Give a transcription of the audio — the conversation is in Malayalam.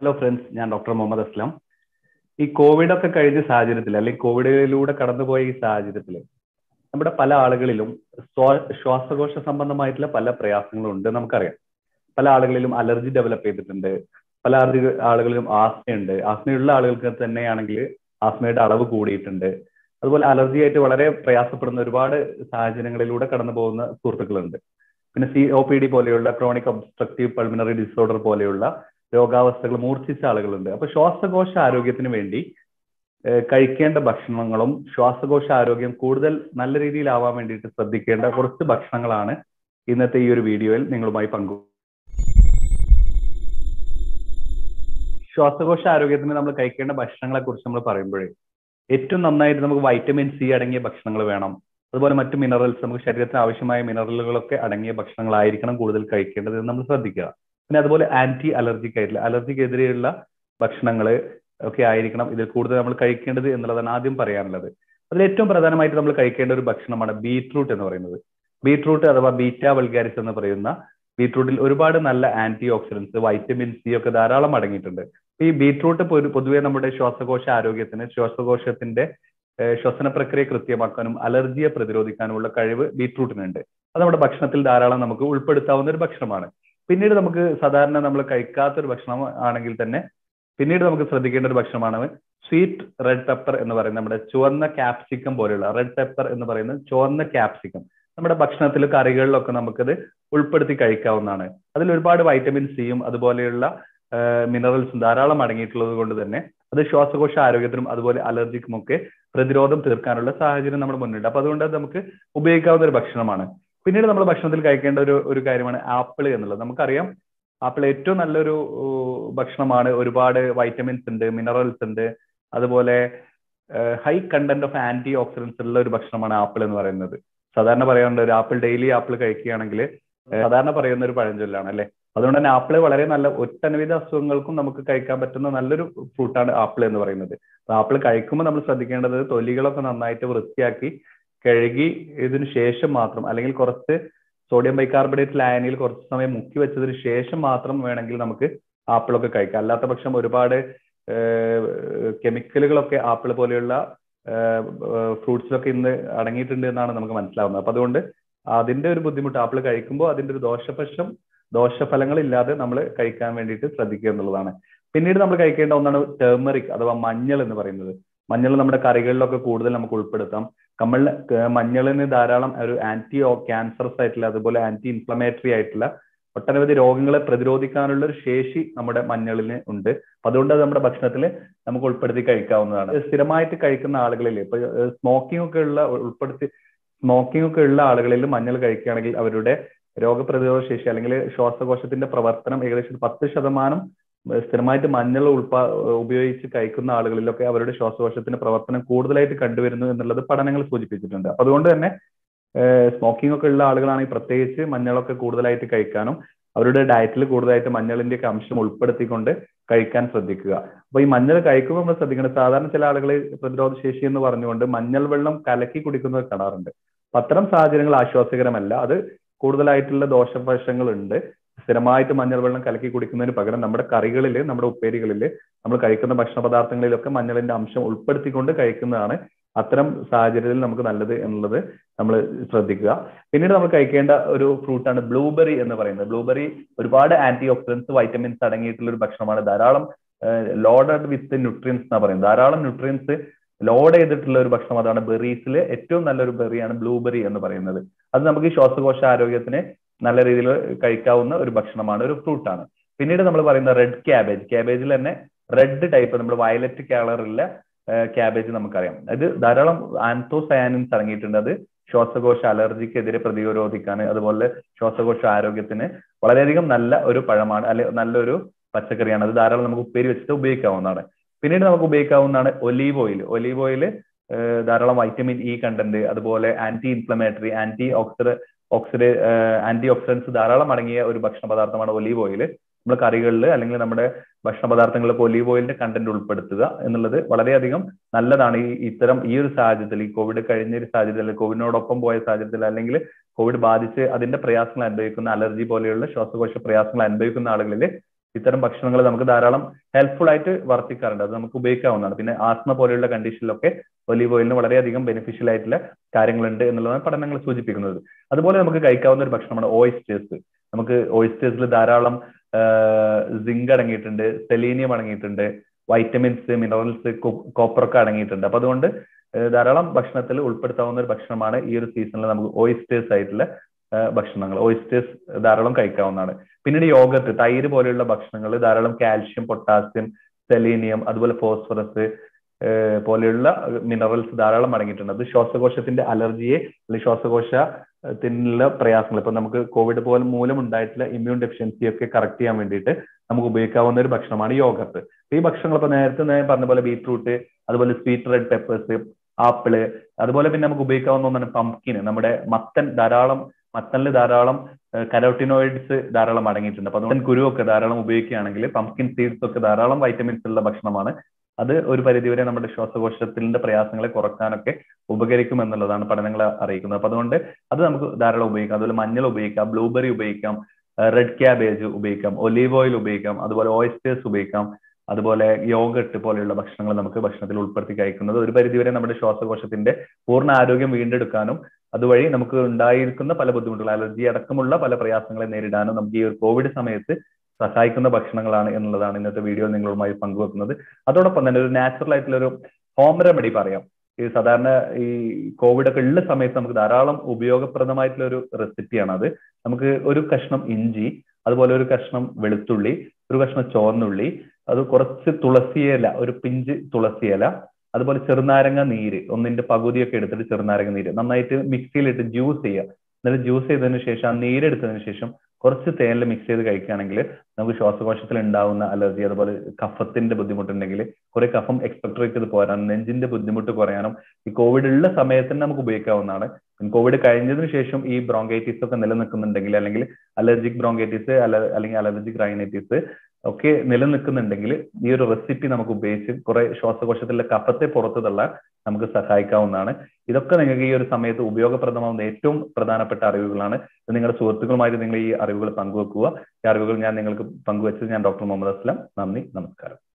ഹലോ ഫ്രണ്ട്സ് ഞാൻ ഡോക്ടർ മുഹമ്മദ് അസ്ലാം ഈ കോവിഡ് ഒക്കെ കഴിഞ്ഞ സാഹചര്യത്തിൽ അല്ലെങ്കിൽ കോവിഡിലൂടെ കടന്നുപോയ ഈ സാഹചര്യത്തിൽ നമ്മുടെ പല ആളുകളിലും സ്വ- ശ്വാസകോശ സംബന്ധമായിട്ടുള്ള പല പ്രയാസങ്ങളും ഉണ്ട് നമുക്കറിയാം പല ആളുകളിലും അലർജി ഡെവലപ്പ് ചെയ്തിട്ടുണ്ട് പല ആളുക- ആളുകളിലും ആസ്മയുണ്ട് ആസ്മയുള്ള ആളുകൾക്ക് തന്നെയാണെങ്കിൽ ആസ്മയുടെ അളവ് കൂടിയിട്ടുണ്ട് അതുപോലെ അലർജി ആയിട്ട് വളരെ പ്രയാസപ്പെടുന്ന ഒരുപാട് സാഹചര്യങ്ങളിലൂടെ കടന്നു പോകുന്ന സുഹൃത്തുക്കളുണ്ട് പിന്നെ സി ഒ പി ഡി പോലെയുള്ള ക്രോണിക് ഒബ്സ്ട്രക്റ്റീവ് പൾമിനറി ഡിസോർഡർ പോലെയുള്ള രോഗാവസ്ഥകൾ മൂർച്ഛിച്ച ആളുകളുണ്ട് അപ്പൊ ശ്വാസകോശ ആരോഗ്യത്തിന് വേണ്ടി ഏഹ് കഴിക്കേണ്ട ഭക്ഷണങ്ങളും ശ്വാസകോശ ആരോഗ്യം കൂടുതൽ നല്ല രീതിയിലാവാൻ വേണ്ടിയിട്ട് ശ്രദ്ധിക്കേണ്ട കുറച്ച് ഭക്ഷണങ്ങളാണ് ഇന്നത്തെ ഈ ഒരു വീഡിയോയിൽ നിങ്ങളുമായി പങ്കു ശ്വാസകോശ ആരോഗ്യത്തിന് നമ്മൾ കഴിക്കേണ്ട ഭക്ഷണങ്ങളെ കുറിച്ച് നമ്മൾ പറയുമ്പോഴേ ഏറ്റവും നന്നായിട്ട് നമുക്ക് വൈറ്റമിൻ സി അടങ്ങിയ ഭക്ഷണങ്ങൾ വേണം അതുപോലെ മറ്റു മിനറൽസ് നമുക്ക് ശരീരത്തിന് ആവശ്യമായ മിനറലുകളൊക്കെ അടങ്ങിയ ഭക്ഷണങ്ങളായിരിക്കണം കൂടുതൽ കഴിക്കേണ്ടത് എന്ന് നമ്മൾ ശ്രദ്ധിക്കുക പിന്നെ അതുപോലെ ആന്റി അലർജിക് ആയിട്ടുള്ള അലർജിക്കെതിരെയുള്ള ഭക്ഷണങ്ങൾ ഒക്കെ ആയിരിക്കണം ഇതിൽ കൂടുതൽ നമ്മൾ കഴിക്കേണ്ടത് എന്നുള്ളതാണ് ആദ്യം പറയാനുള്ളത് അതിൽ ഏറ്റവും പ്രധാനമായിട്ട് നമ്മൾ കഴിക്കേണ്ട ഒരു ഭക്ഷണമാണ് ബീട്രൂട്ട് എന്ന് പറയുന്നത് ബീട്രൂട്ട് അഥവാ ബീറ്റ വൾഗാരിസ് എന്ന് പറയുന്ന ബീട്രൂട്ടിൽ ഒരുപാട് നല്ല ആന്റി ഓക്സിഡൻസ് വൈറ്റമിൻ സി ഒക്കെ ധാരാളം അടങ്ങിയിട്ടുണ്ട് ഈ ബീട്രൂട്ട് പൊതു- പൊതുവെ നമ്മുടെ ശ്വാസകോശ ആരോഗ്യത്തിന് ശ്വാസകോശത്തിന്റെ ഏഹ് ശ്വസന പ്രക്രിയ കൃത്യമാക്കാനും അലർജിയെ പ്രതിരോധിക്കാനുമുള്ള കഴിവ് ബീട്രൂട്ടിനുണ്ട് അത് നമ്മുടെ ഭക്ഷണത്തിൽ ധാരാളം നമുക്ക് ഉൾപ്പെടുത്താവുന്ന ഒരു ഭക്ഷണമാണ് പിന്നീട് നമുക്ക് സാധാരണ നമ്മൾ കഴിക്കാത്ത ഒരു ഭക്ഷണം ആണെങ്കിൽ തന്നെ പിന്നീട് നമുക്ക് ശ്രദ്ധിക്കേണ്ട ഒരു ഭക്ഷണമാണ് സ്വീറ്റ് റെഡ് പെപ്പർ എന്ന് പറയുന്ന നമ്മുടെ ചുവന്ന ക്യാപ്സിക്കം പോലെയുള്ള റെഡ് പെപ്പർ എന്ന് പറയുന്ന ചുവന്ന ക്യാപ്സിക്കം നമ്മുടെ ഭക്ഷണത്തിൽ കറികളിലൊക്കെ നമുക്കത് ഉൾപ്പെടുത്തി കഴിക്കാവുന്നതാണ് അതിൽ ഒരുപാട് വൈറ്റമിൻ സിയും അതുപോലെയുള്ള മിനറൽസും ധാരാളം അടങ്ങിയിട്ടുള്ളത് കൊണ്ട് തന്നെ അത് ശ്വാസകോശ ആരോഗ്യത്തിനും അതുപോലെ അലർജിക്കും ഒക്കെ പ്രതിരോധം തീർക്കാനുള്ള സാഹചര്യം നമ്മുടെ മുന്നിലുണ്ട് അപ്പൊ അതുകൊണ്ട് അത് നമുക്ക് ഉപയോഗിക്കാവുന്ന ഒരു ഭക്ഷണമാണ് പിന്നീട് നമ്മൾ ഭക്ഷണത്തിൽ കഴിക്കേണ്ട ഒരു ഒരു കാര്യമാണ് ആപ്പിൾ എന്നുള്ളത് നമുക്കറിയാം ആപ്പിൾ ഏറ്റവും നല്ലൊരു ഏഹ്, ഭക്ഷണമാണ് ഒരുപാട് വൈറ്റമിൻസ് ഉണ്ട് മിനറൽസ് ഉണ്ട് അതുപോലെ high content of antioxidants ഉള്ള ഒരു ഭക്ഷണമാണ് ആപ്പിൾ എന്ന് പറയുന്നത് സാധാരണ പറയാറുണ്ട് ഒരു ആപ്പിൾ ഡെയിലി ആപ്പിൾ കഴിക്കുകയാണെങ്കിൽ സാധാരണ പറയുന്ന ഒരു പഴഞ്ചൊല്ലാണ് അല്ലെ അതുകൊണ്ട് തന്നെ ആപ്പിൾ വളരെ നല്ല ഒട്ടനവധി അസുഖങ്ങൾക്കും നമുക്ക് കഴിക്കാൻ പറ്റുന്ന നല്ലൊരു ഫ്രൂട്ടാണ് ആപ്പിൾ എന്ന് പറയുന്നത് അപ്പൊ ആപ്പിൾ കഴിക്കുമ്പോൾ നമ്മൾ ശ്രദ്ധിക്കേണ്ടത് തൊലികളൊക്കെ നന്നായിട്ട് വൃത്തിയാക്കി കഴുകി ഇതിന് ശേഷം മാത്രം അല്ലെങ്കിൽ കുറച്ച് സോഡിയം ബൈകാർബണേറ്റ് ലായനിയിൽ കുറച്ച് സമയം മുക്കി വെച്ചതിന് ശേഷം മാത്രം വേണമെങ്കിൽ നമുക്ക് ആപ്പിളൊക്കെ കഴിക്കാം അല്ലാത്ത പക്ഷം ഒരുപാട് കെമിക്കലുകളൊക്കെ ആപ്പിൾ പോലെയുള്ള ഫ്രൂട്ട്സിലൊക്കെ ഇന്ന് അടങ്ങിയിട്ടുണ്ട് എന്നാണ് നമുക്ക് മനസ്സിലാവുന്നത് അപ്പൊ അതുകൊണ്ട് അതിന്റെ ഒരു ബുദ്ധിമുട്ട് ആപ്പിൾ കഴിക്കുമ്പോൾ അതിന്റെ ഒരു ദോഷവശം ദോഷഫലങ്ങൾ ഇല്ലാതെ നമ്മൾ കഴിക്കാൻ വേണ്ടിയിട്ട് ശ്രദ്ധിക്കുക എന്നുള്ളതാണ് പിന്നീട് നമ്മൾ കഴിക്കേണ്ട ഒന്നാണ് ടേമറിക് അഥവാ മഞ്ഞൾ എന്ന് പറയുന്നത് മഞ്ഞൾ നമ്മുടെ കറികളിലൊക്കെ കൂടുതൽ നമുക്ക് ഉൾപ്പെടുത്താം നമ്മൾ മഞ്ഞളിന് ധാരാളം ഒരു ആന്റി ക്യാൻസറസ് ആയിട്ടുള്ള അതുപോലെ ആന്റി ഇൻഫ്ലമേറ്ററി ആയിട്ടുള്ള ഒട്ടനവധി രോഗങ്ങളെ പ്രതിരോധിക്കാനുള്ള ഒരു ശേഷി നമ്മുടെ മഞ്ഞളിന് ഉണ്ട് അപ്പൊ അതുകൊണ്ട് അത് നമ്മുടെ ഭക്ഷണത്തിൽ നമുക്ക് ഉൾപ്പെടുത്തി കഴിക്കാവുന്നതാണ് സ്ഥിരമായിട്ട് കഴിക്കുന്ന ആളുകളിൽ ഇപ്പൊ സ്മോക്കിംഗ് ഒക്കെ ഉള്ള ഉൾപ്പെടുത്തി സ്മോക്കിംഗ് ഒക്കെ ഉള്ള ആളുകളിൽ മഞ്ഞൾ കഴിക്കുകയാണെങ്കിൽ അവരുടെ രോഗപ്രതിരോധ ശേഷി അല്ലെങ്കിൽ ശ്വാസകോശത്തിന്റെ പ്രവർത്തനം ഏകദേശം പത്ത് ശതമാനം സ്ഥിരമായിട്ട് മഞ്ഞൾ ഉൾപ്പ ഉപയോഗിച്ച് കഴിക്കുന്ന ആളുകളിലൊക്കെ അവരുടെ ശ്വാസകോശത്തിന്റെ പ്രവർത്തനം കൂടുതലായിട്ട് കണ്ടുവരുന്നു എന്നുള്ളത് പഠനങ്ങൾ സൂചിപ്പിച്ചിട്ടുണ്ട് അപ്പൊ അതുകൊണ്ട് തന്നെ സ്മോക്കിംഗ് ഒക്കെ ഉള്ള ആളുകളാണെങ്കിൽ പ്രത്യേകിച്ച് മഞ്ഞളൊക്കെ കൂടുതലായിട്ട് കഴിക്കാനും അവരുടെ ഡയറ്റിൽ കൂടുതലായിട്ട് മഞ്ഞളിന്റെ ഒക്കെ അംശം ഉൾപ്പെടുത്തിക്കൊണ്ട് കഴിക്കാൻ ശ്രദ്ധിക്കുക അപ്പൊ ഈ മഞ്ഞൾ കഴിക്കുമ്പോൾ നമ്മൾ ശ്രദ്ധിക്കണം സാധാരണ ചില ആളുകൾ പ്രതിരോധ ശേഷി എന്ന് പറഞ്ഞുകൊണ്ട് മഞ്ഞൾ വെള്ളം കലക്കി കുടിക്കുന്നത് കാണാറുണ്ട് അപ്പൊ അത്തരം സാഹചര്യങ്ങൾ ആശ്വാസകരമല്ല അത് കൂടുതലായിട്ടുള്ള ദോഷവശങ്ങളുണ്ട് സ്ഥിരമായിട്ട് മഞ്ഞൾ വെള്ളം കലക്കി കുടിക്കുന്നതിന് പകരം നമ്മുടെ കറികളിൽ നമ്മുടെ ഉപ്പേരികളിൽ നമ്മൾ കഴിക്കുന്ന ഭക്ഷണ പദാർത്ഥങ്ങളിലൊക്കെ മഞ്ഞളിന്റെ അംശം ഉൾപ്പെടുത്തിക്കൊണ്ട് കഴിക്കുന്നതാണ് അത്തരം സാഹചര്യത്തിൽ നമുക്ക് നല്ലത് എന്നുള്ളത് നമ്മൾ ശ്രദ്ധിക്കുക പിന്നീട് നമ്മൾ കഴിക്കേണ്ട ഒരു ഫ്രൂട്ടാണ് ബ്ലൂബെറി എന്ന് പറയുന്നത് ബ്ലൂബെറി ഒരുപാട് ആന്റി ഓക്സിഡൻസ് വൈറ്റമിൻസ് അടങ്ങിയിട്ടുള്ള ഒരു ഭക്ഷണമാണ് ധാരാളം ലോഡഡ് വിത്ത് ന്യൂട്രിയൻസ് എന്നാ പറയുന്നത് ധാരാളം ന്യൂട്രിയൻസ് ലോഡ് ചെയ്തിട്ടുള്ള ഒരു ഭക്ഷണം അതാണ് ബെറീസിൽ ഏറ്റവും നല്ലൊരു ബെറിയാണ് ബ്ലൂബെറി എന്ന് പറയുന്നത് അത് നമുക്ക് ഈ ശ്വാസകോശ ആരോഗ്യത്തിന് നല്ല രീതിയിൽ കഴിക്കാവുന്ന ഒരു ഭക്ഷണമാണ് ഒരു ഫ്രൂട്ടാണ് പിന്നീട് നമ്മൾ പറയുന്ന റെഡ് ക്യാബേജ് ക്യാബേജിൽ തന്നെ റെഡ് ടൈപ്പ് നമ്മൾ വയലറ്റ് കളറിലെ ക്യാബേജ് നമുക്കറിയാം അത് ധാരാളം ആൻതോസയാനിൻസ് അടങ്ങിയിട്ടുണ്ട് അത് ശ്വാസകോശ അലർജിക്കെതിരെ പ്രതിരോധിക്കാൻ അതുപോലെ ശ്വാസകോശ ആരോഗ്യത്തിന് വളരെയധികം നല്ല ഒരു പഴമാണ് അല്ലെ നല്ലൊരു പച്ചക്കറിയാണ് അത് ധാരാളം നമുക്ക് ഉപ്പേരി വെച്ചിട്ട് ഉപയോഗിക്കാവുന്നതാണ് പിന്നീട് നമുക്ക് ഉപയോഗിക്കാവുന്നതാണ് ഒലീവ് ഓയിൽ ഒലീവ് ഓയിൽ ധാരാളം വൈറ്റമിൻ ഇ കണ്ടന്റ് അതുപോലെ ആന്റി ഇൻഫ്ലമേറ്ററി ആന്റി ഓക്സിഡ ഓക്സിഡേ ആന്റി ഓക്സിഡൻസ് ധാരാളം അടങ്ങിയ ഒരു ഭക്ഷണ പദാർത്ഥമാണ് ഒലീവ് ഓയിൽ നമ്മൾ കറികളിൽ അല്ലെങ്കിൽ നമ്മുടെ ഭക്ഷണ പദാർത്ഥങ്ങളിൽ ഒലീവ് ഓയിലിന്റെ കണ്ടന്റ് ഉൾപ്പെടുത്തുക എന്നുള്ളത് വളരെയധികം നല്ലതാണ് ഈ ഇത്തരം ഈ ഒരു സാഹചര്യത്തിൽ ഈ കോവിഡ് കഴിഞ്ഞ ഒരു സാഹചര്യത്തിൽ കോവിഡിനോടൊപ്പം പോയ സാഹചര്യത്തിൽ അല്ലെങ്കിൽ കോവിഡ് ബാധിച്ച് അതിന്റെ പ്രയാസങ്ങൾ അനുഭവിക്കുന്ന അലർജി പോലെയുള്ള ശ്വാസകോശ പ്രയാസങ്ങൾ അനുഭവിക്കുന്ന ആളുകളിൽ ഇത്തരം ഭക്ഷണങ്ങൾ നമുക്ക് ധാരാളം ഹെൽപ്ഫുൾ ആയിട്ട് വർത്തിക്കാറുണ്ട് അത് നമുക്ക് ഉപയോഗിക്കാവുന്നതാണ് പിന്നെ ആസ്മ പോലെയുള്ള കണ്ടീഷനിലൊക്കെ ഒലീവ് ഓയിലിന് വളരെയധികം ബെനിഫിഷ്യൽ ആയിട്ടുള്ള കാര്യങ്ങളുണ്ട് എന്നുള്ളതാണ് പഠനങ്ങൾ സൂചിപ്പിക്കുന്നത് അതുപോലെ നമുക്ക് കഴിക്കാവുന്ന ഒരു ഭക്ഷണമാണ് ഓയിസ്റ്റേഴ്സ് നമുക്ക് ഓയിസ്റ്റേഴ്സിൽ ധാരാളം സിങ്ക് അടങ്ങിയിട്ടുണ്ട് സെലീനിയം അടങ്ങിയിട്ടുണ്ട് വൈറ്റമിൻസ് മിനറൽസ് കോപ്പറൊക്കെ അടങ്ങിയിട്ടുണ്ട് അപ്പൊ അതുകൊണ്ട് ധാരാളം ഭക്ഷണത്തിൽ ഉൾപ്പെടുത്താവുന്ന ഒരു ഭക്ഷണമാണ് ഈ ഒരു സീസണിൽ നമുക്ക് ഓയിസ്റ്റേഴ്സ് ആയിട്ടുള്ള ഭക്ഷണങ്ങൾ ഓയിസ്റ്റേഴ്സ് ധാരാളം കഴിക്കാവുന്നതാണ് പിന്നീട് യോഗത്ത് തൈര് പോലെയുള്ള ഭക്ഷണങ്ങൾ ധാരാളം കാൽഷ്യം പൊട്ടാസ്യം സെലീനിയം അതുപോലെ ഫോസ്ഫറസ് പോലെയുള്ള മിനറൽസ് ധാരാളം അടങ്ങിയിട്ടുണ്ട് അത് ശ്വാസകോശത്തിന്റെ അലർജിയെ അല്ലെങ്കിൽ ശ്വാസകോശത്തിനുള്ള പ്രയാസങ്ങൾ ഇപ്പൊ നമുക്ക് കോവിഡ് പോലെ മൂലം ഉണ്ടായിട്ടുള്ള ഇമ്മ്യൂൺ ഡെഫിഷ്യൻസി ഒക്കെ കറക്റ്റ് ചെയ്യാൻ വേണ്ടിയിട്ട് നമുക്ക് ഉപയോഗിക്കാവുന്ന ഒരു ഭക്ഷണമാണ് യോഗത്ത് ഈ ഭക്ഷണങ്ങൾ ഇപ്പൊ നേരത്തെ ഞാൻ പറഞ്ഞ പോലെ ബീട്രൂട്ട് അതുപോലെ സ്വീറ്റ് റെഡ് പെപ്പേഴ്സ് ആപ്പിള് അതുപോലെ പിന്നെ നമുക്ക് ഉപയോഗിക്കാവുന്ന ഒന്നാണ് പംകിന് നമ്മുടെ മത്തൻ ധാരാളം മത്തനിൽ ധാരാളം കരോട്ടിനോയിഡ്സ് ധാരാളം അടങ്ങിയിട്ടുണ്ട് അപ്പൊ അതുകൊണ്ട് കുരുവൊക്കെ ധാരാളം ഉപയോഗിക്കുകയാണെങ്കിൽ പംകിൻ സീഡ്സ് ഒക്കെ ധാരാളം വൈറ്റമിൻസ് ഉള്ള ഭക്ഷണമാണ് അത് ഒരു പരിധിവരെ നമ്മുടെ ശ്വാസകോശത്തിന്റെ പ്രയാസങ്ങളെ കുറക്കാനൊക്കെ ഉപകരിക്കും എന്നുള്ളതാണ് പഠനങ്ങൾ അറിയിക്കുന്നത് അപ്പൊ അതുകൊണ്ട് അത് നമുക്ക് ധാരാളം ഉപയോഗിക്കാം അതുപോലെ മഞ്ഞൾ ഉപയോഗിക്കാം ബ്ലൂബെറി ഉപയോഗിക്കാം റെഡ് ക്യാബേജ് ഉപയോഗിക്കാം ഒലീവ് ഓയിൽ ഉപയോഗിക്കാം അതുപോലെ ഓയിസ്റ്റേഴ്സ് ഉപയോഗിക്കാം അതുപോലെ യോഗട്ട് പോലെയുള്ള ഭക്ഷണങ്ങൾ നമുക്ക് ഭക്ഷണത്തിൽ ഉൾപ്പെടുത്തി കഴിക്കുന്നത് ഒരു പരിധിവരെ നമ്മുടെ ശ്വാസകോശത്തിന്റെ പൂർണ്ണ ആരോഗ്യം വീണ്ടെടുക്കാനും അതുവഴി നമുക്ക് ഉണ്ടായിരിക്കുന്ന പല ബുദ്ധിമുട്ടുകൾ അലർജി അടക്കമുള്ള പല പ്രയാസങ്ങളെ നേരിടാനും നമുക്ക് ഈ ഒരു കോവിഡ് സമയത്ത് സഹായിക്കുന്ന ഭക്ഷണങ്ങളാണ് എന്നുള്ളതാണ് ഇന്നത്തെ വീഡിയോ നിങ്ങളുമായി പങ്കുവെക്കുന്നത് അതോടൊപ്പം തന്നെ ഒരു നാച്ചുറൽ ആയിട്ടുള്ള ഒരു ഹോം റെമഡി പറയാം ഈ സാധാരണ ഈ കോവിഡ് ഒക്കെ ഉള്ള സമയത്ത് നമുക്ക് ധാരാളം ഉപയോഗപ്രദമായിട്ടുള്ള ഒരു റെസിപ്പിയാണ് അത് നമുക്ക് ഒരു കഷ്ണം ഇഞ്ചി അതുപോലെ ഒരു കഷ്ണം വെളുത്തുള്ളി ഒരു കഷ്ണം ചോർന്നുള്ളി അത് കുറച്ച് തുളസിയില ഒരു പിഞ്ച് തുളസിയില അതുപോലെ ചെറുനാരങ്ങ നീര് ഒന്നിന്റെ പകുതിയൊക്കെ എടുത്തിട്ട് ചെറുനാരങ്ങ നീര് നന്നായിട്ട് മിക്സിയിലിട്ട് ജ്യൂസ് ചെയ്യുക എന്നിട്ട് ജ്യൂസ് ചെയ്തതിനു ശേഷം ആ നീരെടുത്തതിന് ശേഷം കുറച്ച് തേനിൽ മിക്സ് ചെയ്ത് കഴിക്കുകയാണെങ്കിൽ നമുക്ക് ശ്വാസകോശത്തിൽ ഉണ്ടാവുന്ന അലർജി അതുപോലെ കഫത്തിന്റെ ബുദ്ധിമുട്ടുണ്ടെങ്കിൽ കുറെ കഫം എക്സ്പെക്ടറേറ്റ് ചെയ്ത് പോരാനും നെഞ്ചിന്റെ ബുദ്ധിമുട്ട് കുറയാനും ഈ കോവിഡ് ഉള്ള സമയത്ത് തന്നെ നമുക്ക് ഉപയോഗിക്കാവുന്നതാണ് കോവിഡ് കഴിഞ്ഞതിന് ശേഷം ഈ ബ്രോങ്കൈറ്റിസ് ഒക്കെ നിലനിൽക്കുന്നുണ്ടെങ്കിൽ അല്ലെങ്കിൽ അലർജിക് ബ്രോങ്കൈറ്റിസ് അല്ലെങ്കിൽ അലർജിക് റൈനൈറ്റിസ് ഒക്കെ നിലനിൽക്കുന്നുണ്ടെങ്കിൽ ഈ ഒരു റെസിപ്പി നമുക്ക് ഉപയോഗിച്ച് കുറെ ശ്വാസകോശത്തിലെ കഫത്തെ പുറത്തു തള്ളാൻ നമുക്ക് സഹായിക്കാവുന്നതാണ് ഇതൊക്കെ നിങ്ങൾക്ക് ഈ ഒരു സമയത്ത് ഉപയോഗപ്രദമാവുന്ന ഏറ്റവും പ്രധാനപ്പെട്ട അറിവുകളാണ് നിങ്ങളുടെ സുഹൃത്തുക്കളുമായിട്ട് നിങ്ങൾ ഈ അറിവുകൾ പങ്കുവെക്കുക ഈ അറിവുകൾ ഞാൻ നിങ്ങൾക്ക് പങ്കുവെച്ചത് ഞാൻ ഡോക്ടർ മുഹമ്മദ് അസ്ലം നന്ദി നമസ്കാരം